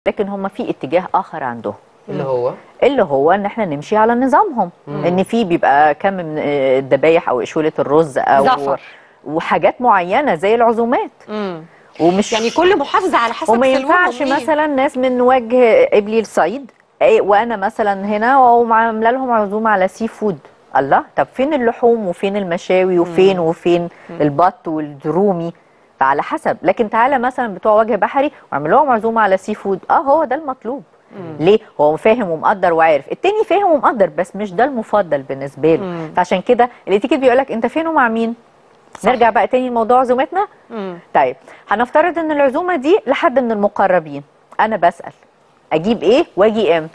لكن هم في اتجاه اخر عندهم اللي هو اللي هو ان احنا نمشي على نظامهم ان في بيبقى كم من آه، الذبايح او اشوله الرز او زفر. وحاجات معينه زي العزومات مم. ومش يعني كل محافظه على حسب وما سلوكهم ينفعش إيه. مثلا ناس من وجه قبلي الصعيد إيه، وانا مثلا هنا وعامله لهم عزومه على سي فود الله طب فين اللحوم وفين المشاوي وفين وفين البط والدرومي فعلى حسب لكن تعالى مثلا بتوع وجه بحري واعمل لهم عزومه على سي فود اه هو ده المطلوب ليه هو فاهم ومقدر وعارف التاني فاهم ومقدر بس مش ده المفضل بالنسبه له مم. فعشان كده الاتيكيت بيقول لك انت فين ومع مين نرجع بقى تاني لموضوع عزومتنا مم. طيب هنفترض ان العزومه دي لحد من المقربين انا بسال اجيب ايه واجي امتى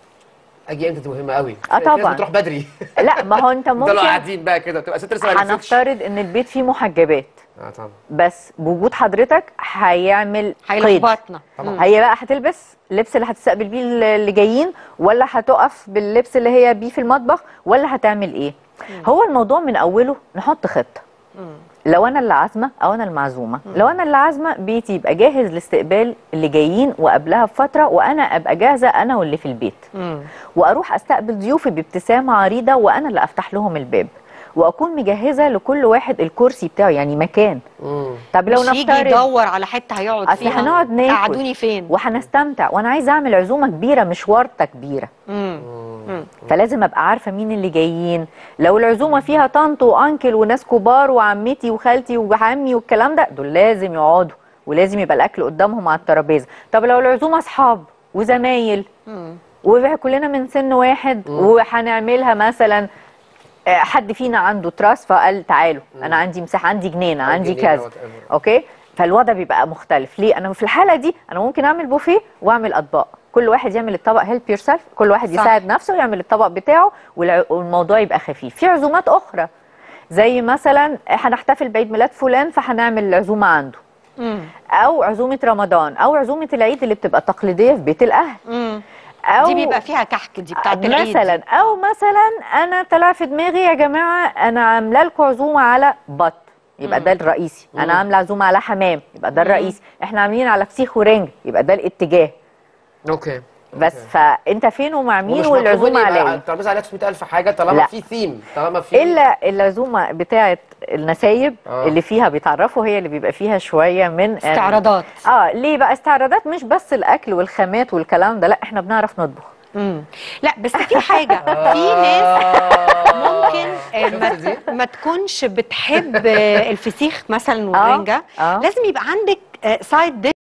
اجي امتى دي مهمه قوي آه في ناس طبعا. بتروح بدري لا ما هو انت ده لو ممكن قاعدين بقى كده تبقى ست لسه ما لبستش. هنفترض ان البيت فيه محجبات اه طبعا بس بوجود حضرتك هيعمل قيد هيلخبطنا طبعا. مم. هي بقى هتلبس اللبس اللي هتستقبل بيه اللي جايين ولا هتقف باللبس اللي هي بيه في المطبخ ولا هتعمل ايه هو الموضوع من اوله نحط خطه مم. لو انا اللي عازمه او انا المعزومه لو انا اللي عازمه بيتي يبقى جاهز لاستقبال اللي جايين وقبلها بفتره وانا ابقى جاهزه انا واللي في البيت مم. واروح استقبل ضيوفي بابتسامه عريضه وانا اللي افتح لهم الباب واكون مجهزه لكل واحد الكرسي بتاعه يعني مكان مم. طب لو مش يجي نفترض يدور على حته هيقعد أصل فيها هنقعد ناكل. قعدوني فين وهنستمتع وانا عايزه اعمل عزومه كبيره مش ورطه كبيره مم. مم. فلازم ابقى عارفه مين اللي جايين لو العزومه فيها طنط وانكل وناس كبار وعمتي وخالتي وعمي والكلام ده دول لازم يقعدوا ولازم يبقى الاكل قدامهم على الترابيزه طب لو العزومه اصحاب وزمايل مم. وكلنا من سن واحد وهنعملها مثلا آه، حد فينا عنده تراس فقال تعالوا انا عندي مساحه عندي جنينه عندي جنينة كذا whatever. اوكي فالوضع بيبقى مختلف ليه انا في الحاله دي انا ممكن اعمل بوفيه واعمل اطباق كل واحد يعمل الطبق هيلب يور سيلف كل واحد صح. يساعد نفسه ويعمل الطبق بتاعه والع- والموضوع يبقى خفيف في عزومات اخرى زي مثلا هنحتفل بعيد ميلاد فلان فهنعمل العزومه عنده مم. او عزومه رمضان او عزومه العيد اللي بتبقى تقليديه في بيت الاهل مم. او دي بيبقى فيها كحك دي بتاعت العيد مثلا او مثلا انا طلع في دماغي يا جماعه انا عامله لكم عزومه على بط يبقى ده الرئيسي انا عامله عزومه على حمام يبقى ده الرئيسي احنا عاملين على فسيخ ورنج يبقى ده الاتجاه اوكي بس فانت فين ومع مين ومش والعزومه مطلوب مني يبقى على ايه الترابيزه عليها 900000 حاجه طالما لا. في ثيم طالما في الا العزومه بتاعه النسايب آه. اللي فيها بيتعرفوا هي اللي بيبقى فيها شويه من استعراضات اه ليه بقى استعراضات مش بس الاكل والخامات والكلام ده لا احنا بنعرف نطبخ مم. لا بس في حاجه في ناس ممكن آه، شفت دي؟ ما, ما تكونش بتحب آه، الفسيخ مثلا آه، والرنجه آه. لازم يبقى عندك سايد